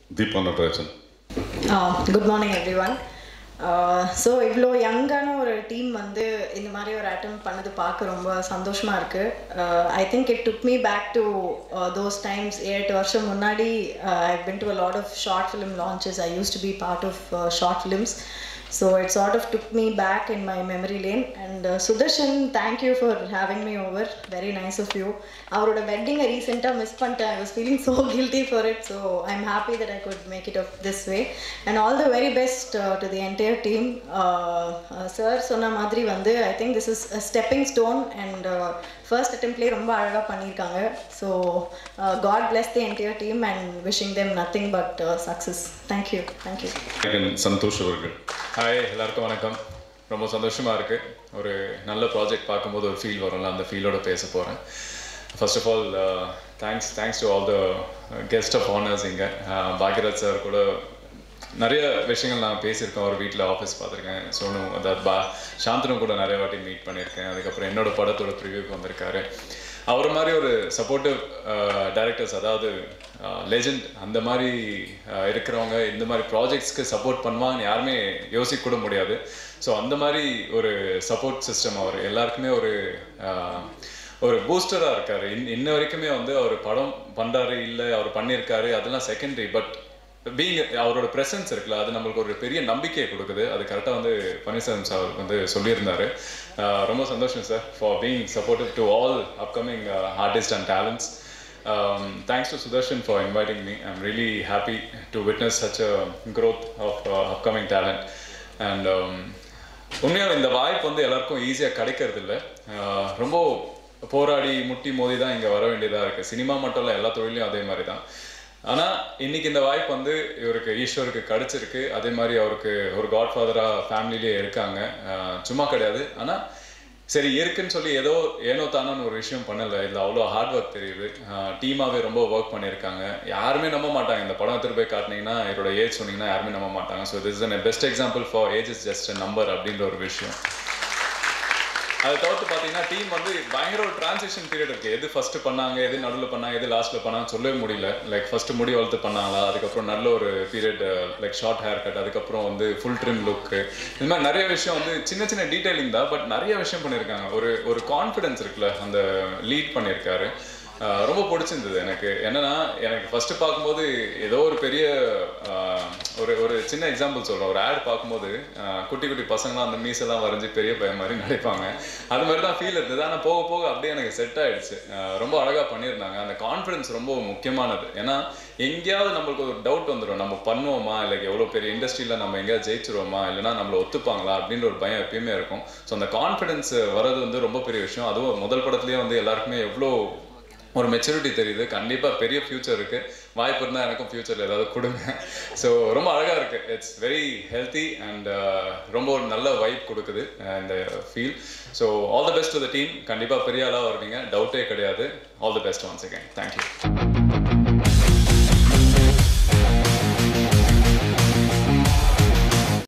Deepa Natarajan good morning everyone so இவ்வளோ யங்கான ஒரு டீம் வந்து இந்த மாதிரி ஒரு அட்டம் பண்ணது பார்க்க ரொம்ப சந்தோஷமாக இருக்குது I think it took me back to those times எட்டு வருஷம் முன்னாடி I been to a lot of short film launches I used to be part of short films so it sort of took me back in my memory lane and Sudarshan thank you for having me over very nice of you அவரோட வெட்டிங்கை ரீசெண்டாக miss பண்ணிட்டேன் I was feeling so guilty for it so I am happy that I could make it up this way and all the very best to the entire team sir சொன்ன மாதிரி வந்து I think this is stepping stone and first அட்டம்ப்ட்லேயே ரொம்ப அழகாக பண்ணியிருக்காங்க so God bless the entire team and wishing them nothing but success thank you thank you நாயகன் சந்தோஷ் அவர்கள் hi எல்லாருக்கும் வணக்கம் ரொம்ப சந்தோஷமாக இருக்குது ஒரு நல்ல ப்ராஜெக்ட் பார்க்கும்போது ஒரு ஃபீல் வரும்ல அந்த ஃபீலோட பேச போகிறேன் first of all thanks thanks to all the guest of honours இங்கே பாக்யராஜ் சார் கூட நிறைய விஷயங்கள் நான் பேசியிருக்கேன் அவர் வீட்டில் ஆஃபீஸ் பார்த்துருக்கேன் சோனு அதாவது பா சாந்தனு கூட நிறைய வாட்டி மீட் பண்ணியிருக்கேன் அதுக்கப்புறம் என்னோட படத்தோட ப்ரிவியூக்கு வந்திருக்காரு அவர் மாதிரி ஒரு சப்போர்ட்டிவ் டைரக்டர்ஸ் அதாவது லெஜெண்ட் அந்த மாதிரி அஹ், இருக்கிறவங்க இந்த மாதிரி ப்ராஜெக்ட்ஸ்க்கு சப்போர்ட் பண்ணுவாங்கன்னு யாருமே யோசிக்க கூட முடியாது ஸோ அந்த மாதிரி ஒரு சப்போர்ட் சிஸ்டம் அவர் எல்லாருக்குமே ஒரு அஹ், ஒரு பூஸ்டராக இருக்காரு இன் இன்ன வரைக்குமே வந்து அவர் படம் பண்ணுறாரு இல்லை அவர் பண்ணியிருக்காரு அதெல்லாம் செகண்டரி பட் பீங் அவரோட ப்ரெசன்ஸ் இருக்குல்ல அது நம்மளுக்கு ஒரு பெரிய நம்பிக்கையை கொடுக்குது அது கரெக்டாக வந்து பன்னீர்செல்வம் சார் வந்து சொல்லியிருந்தாரு அஹ் ரொம்ப சந்தோஷம் sir for being supportive to all upcoming artist and talents thanks to Sudarshan for inviting me I'm really happy to witness such a growth of upcoming talent and உண்மையாக இந்த வாய்ப்பு வந்து எல்லாருக்கும் ஈஸியாக கிடைக்கிறது இல்லை அஹ் ரொம்ப போராடி முட்டி மோதி தான் இங்கே வர வேண்டியதாக இருக்குது சினிமா மட்டும் இல்லை எல்லா தொழிலையும் அதே மாதிரி தான் ஆனால் இன்னைக்கு இந்த வாய்ப்பு வந்து இவருக்கு ஈஸ்வருக்கு கிடைச்சிருக்கு அதே மாதிரி அவருக்கு ஒரு காட்ஃபாதராக ஃபேமிலியிலே இருக்காங்க அஹ் சும்மா கிடையாது ஆனால் சரி இருக்குன்னு சொல்லி ஏதோ ஏனோ தானோன்னு ஒரு விஷயம் பண்ணலை இதில் அவ்வளோ ஹார்ட் ஒர்க் தெரியுது டீமாகவே ரொம்ப ஒர்க் பண்ணியிருக்காங்க யாருமே நம்ப மாட்டாங்க இந்த படம் எடுத்துட்டு போய் காட்டினீங்கன்னா என்னோட ஏஜ் சொன்னீங்கன்னா யாருமே நம்ப மாட்டாங்க so this is best example for age is just number அப்படின்ற ஒரு விஷயம் அதை தவிர்த்து பார்த்தீங்கன்னா டீம் வந்து பயங்கர ஒரு டிரான்சிஷன் பீரியட் இருக்கு எது ஃபர்ஸ்ட் பண்ணாங்க எது நடுவில் பண்ணாங்க எது லாஸ்ட்ல பண்ணாங்க சொல்லவே முடியல லைக் ஃபர்ஸ்ட் முடி வளர்த்து பண்ணாங்களா அதுக்கப்புறம் நல்ல ஒரு period like short hair cut அதுக்கப்புறம் வந்து ஃபுல் ட்ரிம் லுக்கு இது மாதிரி நிறைய விஷயம் வந்து சின்ன சின்ன டீடைலிங் தான் பட் நிறைய விஷயம் பண்ணியிருக்காங்க ஒரு ஒரு கான்ஃபிடன்ஸ் இருக்குல்ல அந்த லீட் பண்ணியிருக்காரு ஆஹ் ரொம்ப பிடிச்சிருந்தது எனக்கு என்னன்னா எனக்கு ஃபர்ஸ்ட் பார்க்கும்போது ஏதோ ஒரு பெரிய ஆஹ் ஒரு ஒரு சின்ன எக்ஸாம்பிள் சொல்றேன் ஒரு ஆட் பார்க்கும்போது ஆஹ் குட்டி குட்டி பசங்களாம் அந்த மீசெல்லாம் வரைஞ்சி பெரிய பையன் மாதிரி நடிப்பாங்க அது மாதிரி தான் ஃபீல் இருந்தது ஆனால் போக போக அப்படியே எனக்கு செட் ஆயிடுச்சு ஆஹ் ரொம்ப அழகா பண்ணியிருந்தாங்க அந்த கான்ஃபிடன்ஸ் ரொம்ப முக்கியமானது ஏன்னா எங்கேயாவது நம்மளுக்கு ஒரு டவுட் வந்துடும் நம்ம பண்ணுவோமா இல்லை எவ்வளோ பெரிய இண்டஸ்ட்ரியில் நம்ம எங்கேயாவது ஜெயிச்சிருவோமா இல்லைன்னா நம்மளை ஒத்துப்பாங்களா அப்படின்ற ஒரு பயம் எப்பயுமே இருக்கும் ஸோ அந்த கான்ஃபிடன்ஸ் வர்றது வந்து ரொம்ப பெரிய விஷயம் அதுவும் முதல் படத்துலேயே வந்து எல்லாருக்குமே எவ்வளோ ஒரு மெச்சூரிட்டி தெரியுது கண்டிப்பாக பெரிய ஃப்யூச்சர் இருக்கு வாய்ப்பு இருந்தால் எனக்கும் ஃப்யூச்சரில் ஏதாவது கொடுங்க ஸோ ரொம்ப அழகாக இருக்கு இட்ஸ் வெரி ஹெல்த்தி அண்ட் ரொம்ப ஒரு நல்ல வைப் கொடுக்குது uh, இந்த feel so all the best to the team கண்டிப்பாக பெரிய ஆளாக வருவீங்க டவுட்டே கிடையாது all the best once again thank you